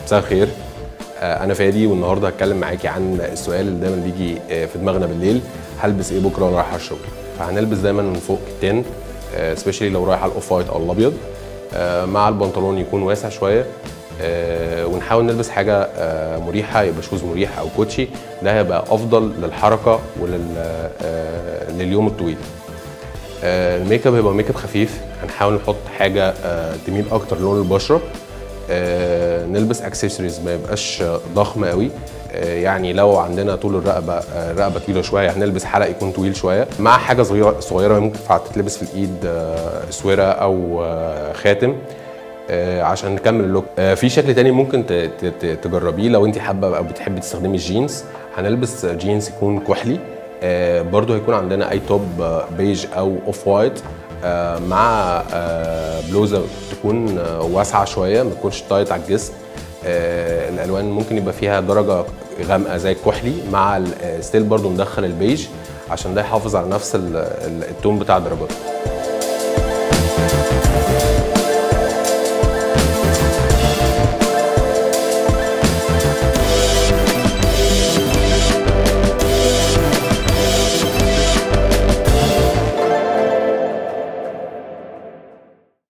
مساء الخير آه، انا فادي والنهارده هتكلم معاكي عن السؤال اللي دايما بيجي آه، في دماغنا بالليل هلبس ايه بكره وانا رايح على الشغل فهنلبس دايما من فوق كتان سبيشالي لو رايح على الاوف وايت او الابيض آه، مع البنطلون يكون واسع شويه آه، ونحاول نلبس حاجه آه، مريحه يبقى شوز مريح او كوتشي ده هيبقى افضل للحركه ولليوم الطويل آه، الميك اب هيبقى ميك اب خفيف هنحاول نحط حاجه آه، تميل اكتر لون البشره آه، نلبس اكسسوارز ما يبقاش ضخم قوي آه، يعني لو عندنا طول الرقبه آه، الرقبه طويله شويه هنلبس حلق يكون طويل شويه مع حاجه صغيره صغيره ممكن تتلبس في الايد آه، اسوره او آه، خاتم آه، عشان نكمل اللوك آه، في شكل تاني ممكن ت- ت- ت- تجربيه لو انت حابه او بتحبي تستخدمي الجينز هنلبس جينز يكون كحلي آه، برضو هيكون عندنا اي توب آه، بيج او اوف وايت آه، مع آه، بلوزه تكون آه، واسعه شويه ما تكونش تايت على الجسم آه، الالوان ممكن يبقى فيها درجه غامقه زي الكحلي مع ال- آه، ستيل برضو مدخل البيج عشان ده يحافظ على نفس ال- ال- التون بتاع الدرجات